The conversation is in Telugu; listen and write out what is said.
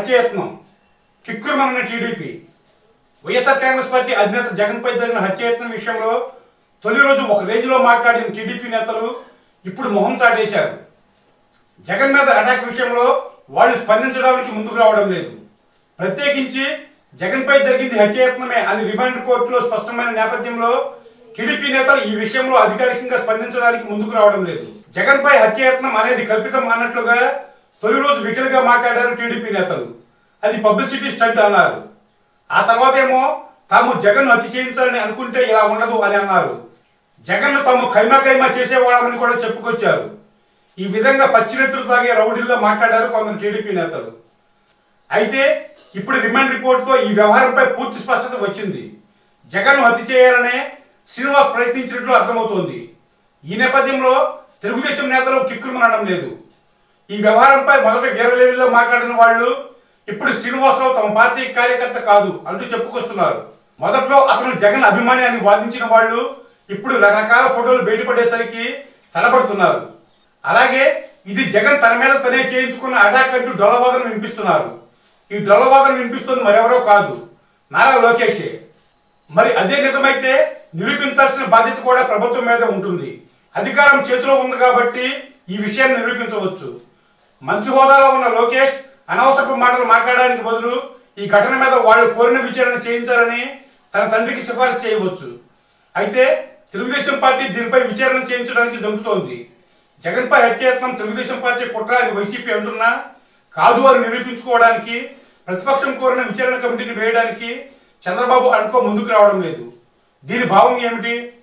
హత్యయత్నం కిక్కురుమన్న టీడీపీ వైఎస్ఆర్ కాంగ్రెస్ పార్టీ అధినేత జగన్పై జరిగిన హత్యయత్నం విషయంలో తొలి రోజు ఒక రేంజ్లో మాట్లాడిన టీడీపీ నేతలు ఇప్పుడు మొహం చాటేశారు జగన్ మీద అటాక్ విషయంలో వాళ్ళు స్పందించడానికి ముందుకు రావడం లేదు ప్రత్యేకించి జగన్పై జరిగింది హత్యయత్నమే అని రిమాండ్ రిపోర్టులో స్పష్టమైన నేపథ్యంలో టీడీపీ నేతలు ఈ విషయంలో అధికారికంగా స్పందించడానికి ముందుకు రావడం లేదు జగన్పై హత్యయత్నం అనేది కల్పితం అన్నట్లుగా తొలి రోజు వికిలుగా మాట్లాడారు టీడీపీ నేతలు అది పబ్లిసిటీ స్టంట్ అన్నారు ఆ తర్వాత ఏమో తాము జగన్ హత్య చేయించాలని అనుకుంటే ఇలా ఉండదు అని అన్నారు జగన్ తాము ఖైమా ఖైమా చేసేవాళ్ళమని కూడా చెప్పుకొచ్చారు ఈ విధంగా పచ్చిరెత్తులు తాగే రౌడీల్లో మాట్లాడారు కొందరు టీడీపీ నేతలు అయితే ఇప్పుడు రిమాండ్ రిపోర్ట్తో ఈ వ్యవహారంపై పూర్తి స్పష్టత వచ్చింది జగన్ హత్య చేయాలనే శ్రీనివాస్ ప్రయత్నించినట్లు అర్థమవుతోంది ఈ నేపథ్యంలో తెలుగుదేశం నేతలు కిక్కురుమనడం లేదు ఈ వ్యవహారంపై మొదట వేరే లెవెల్లో మాట్లాడిన వాళ్ళు ఇప్పుడు శ్రీనివాసరావు తమ పార్టీ కార్యకర్త కాదు అంటూ చెప్పుకొస్తున్నారు మొదట్లో అతను జగన్ అభిమాని అని వాదించిన వాళ్ళు ఇప్పుడు రకరకాల ఫోటోలు బయటపడేసరికి తడబడుతున్నారు అలాగే ఇది జగన్ తన మీద తనే చేయించుకున్న అటాక్ అంటూ డొలవాదన వినిపిస్తున్నారు ఈ డొలవాదన వినిపిస్తుంది మరెవరో కాదు నారా లోకేషే మరి అదే నిజమైతే నిరూపించాల్సిన బాధ్యత కూడా ప్రభుత్వం మీద ఉంటుంది అధికారం చేతిలో ఉంది కాబట్టి ఈ విషయాన్ని నిరూపించవచ్చు మంత్రి హోదాలో ఉన్న లోకేష్ అనవసరపు మాటలు మాట్లాడడానికి బదులు ఈ ఘటన మీద వాళ్ళు కోరిన విచారణ చేయించాలని తన తండ్రికి సిఫారసు చేయవచ్చు అయితే తెలుగుదేశం పార్టీ దీనిపై విచారణ చేయించడానికి జంకుతోంది జగన్పై హత్యయత్నం తెలుగుదేశం పార్టీ కుట్ర అని వైసీపీ అంటున్నా కాదు అని నిరూపించుకోవడానికి ప్రతిపక్షం కోరిన విచారణ కమిటీని వేయడానికి చంద్రబాబు అనుకో ముందుకు రావడం లేదు దీని భావం ఏమిటి